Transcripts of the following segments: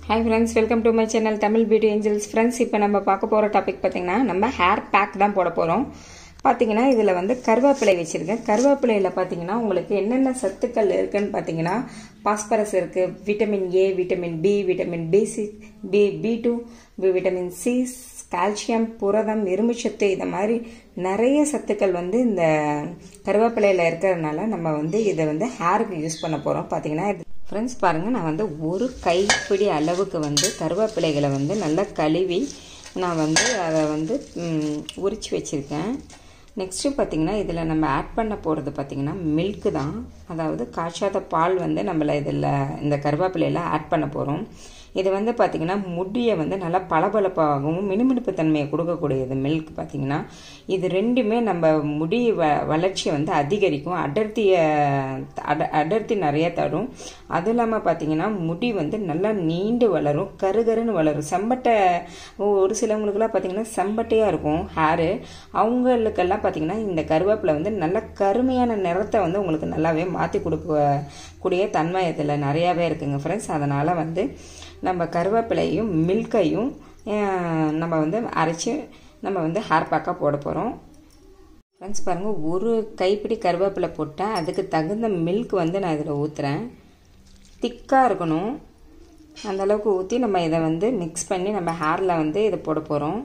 hi friends welcome to my channel Tamil beauty angels friends இப்போ நம்ம பார்க்க போகிற டாபிக் பார்த்தீங்கன்னா நம்ம ஹேர் பேக் தான் போட போகிறோம் பார்த்தீங்கன்னா இதில் வந்து கருவேப்பிலை வச்சுருக்கேன் கருவேப்பிலையில் பார்த்தீங்கன்னா உங்களுக்கு என்னென்ன சத்துக்கள் இருக்குன்னு பார்த்தீங்கன்னா பாஸ்பரஸ் இருக்குது vitamin A vitamin B vitamin B C B B two vitamin C calcium புரதம் இரும்புச்சத்து இந்த மாதிரி நிறைய சத்துக்கள் வந்து இந்த கருவேப்பிலையில் இருக்கிறதுனால நம்ம வந்து இதை வந்து ஹேருக்கு யூஸ் பண்ண போகிறோம் பார்த்தீங்கன்னா ஃப்ரெண்ட்ஸ் பாருங்கள் நான் வந்து ஒரு கைப்பிடி அளவுக்கு வந்து கருவேப்பிலைகளை வந்து நல்லா கழுவி நான் வந்து அதை வந்து உரித்து வச்சுருக்கேன் நெக்ஸ்ட்டு பார்த்திங்கன்னா இதில் நம்ம ஆட் பண்ண போகிறது பார்த்திங்கன்னா மில்க்கு தான் அதாவது காய்ச்சாத பால் வந்து நம்மளை இதில் இந்த கருவேப்பிலையில் ஆட் பண்ண போகிறோம் இது வந்து பார்த்திங்கன்னா முடியை வந்து நல்லா பளபளப்பாகவும் மினுமினுப்பு தன்மையை கொடுக்கக்கூடியது மில்க் பார்த்திங்கன்னா இது ரெண்டுமே நம்ம முடி வ வளர்ச்சியை வந்து அதிகரிக்கும் அடர்த்தியை அட அடர்த்தி நிறைய தரும் அதுவும் இல்லாமல் பார்த்திங்கன்னா முடி வந்து நல்லா நீண்டு வளரும் கருகருன்னு வளரும் செம்பட்டை ஒரு சிலவங்களுக்குலாம் பார்த்திங்கன்னா செம்பட்டையாக இருக்கும் ஹேரு அவங்களுக்கெல்லாம் பார்த்திங்கன்னா இந்த கருவேப்பிலை வந்து நல்ல கருமையான நிறத்தை வந்து உங்களுக்கு நல்லாவே மாற்றி கொடுக்கக்கூடிய தன்மை இதில் நிறையாவே இருக்குங்க ஃப்ரெண்ட்ஸ் அதனால் வந்து நம்ம கருவேப்பிலையும் மில்கையும் நம்ம வந்து அரைச்சி நம்ம வந்து ஹேர் பேக்காக போட போகிறோம் ஃப்ரெண்ட்ஸ் பாருங்கள் ஒரு கைப்பிடி கருவேப்பிலை போட்டால் அதுக்கு தகுந்த மில்க் வந்து நான் இதில் ஊற்றுறேன் திக்காக இருக்கணும் அந்தளவுக்கு ஊற்றி நம்ம இதை வந்து மிக்ஸ் பண்ணி நம்ம ஹேரில் வந்து இதை போட போகிறோம்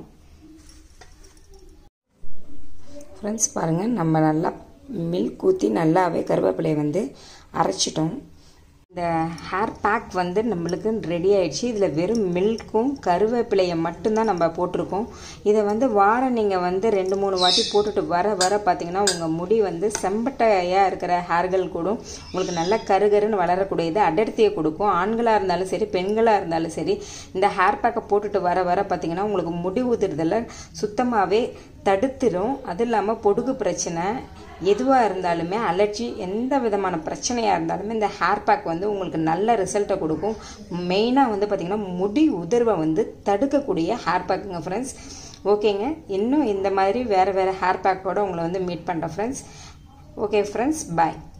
ஃப்ரெண்ட்ஸ் பாருங்கள் நம்ம நல்லா மில்க் ஊற்றி நல்லாவே கருவேப்பிலையை வந்து அரைச்சிட்டோம் இந்த ஹேர் பேக் வந்து நம்மளுக்கு ரெடி ஆயிடுச்சு இதில் வெறும் மில்க்கும் கருவேப்பிலையை மட்டும்தான் நம்ம போட்டிருக்கோம் இதை வந்து வாரம் நீங்கள் வந்து ரெண்டு மூணு வாட்டி போட்டுட்டு வர வர பார்த்தீங்கன்னா உங்கள் முடி வந்து செம்பட்டையாக இருக்கிற ஹேர்கள் கூடும் உங்களுக்கு நல்ல கருகருன்னு வளரக்கூடியது அடர்த்தியை கொடுக்கும் ஆண்களாக இருந்தாலும் சரி பெண்களாக இருந்தாலும் சரி இந்த ஹேர் பேக்கை போட்டுட்டு வர வர பார்த்தீங்கன்னா உங்களுக்கு முடி ஊத்துறதில் சுத்தமாகவே தடுத்துரும் அது இல்லாமல் பொடுகு பிரச்சனை எதுவாக இருந்தாலுமே அலர்ஜி எந்த விதமான பிரச்சனையாக இருந்தாலுமே இந்த ஹேர் பேக் வந்து உங்களுக்கு நல்ல ரிசல்ட்டை கொடுக்கும் மெயினாக வந்து பார்த்திங்கன்னா முடி உதிர்வை வந்து தடுக்கக்கூடிய ஹேர் பேக்குங்க ஃப்ரெண்ட்ஸ் ஓகேங்க இன்னும் இந்த மாதிரி வேறு வேறு ஹேர் பேக்கோடு உங்களை வந்து மீட் பண்ணுறேன் ஃப்ரெண்ட்ஸ் ஓகே ஃப்ரெண்ட்ஸ் பாய்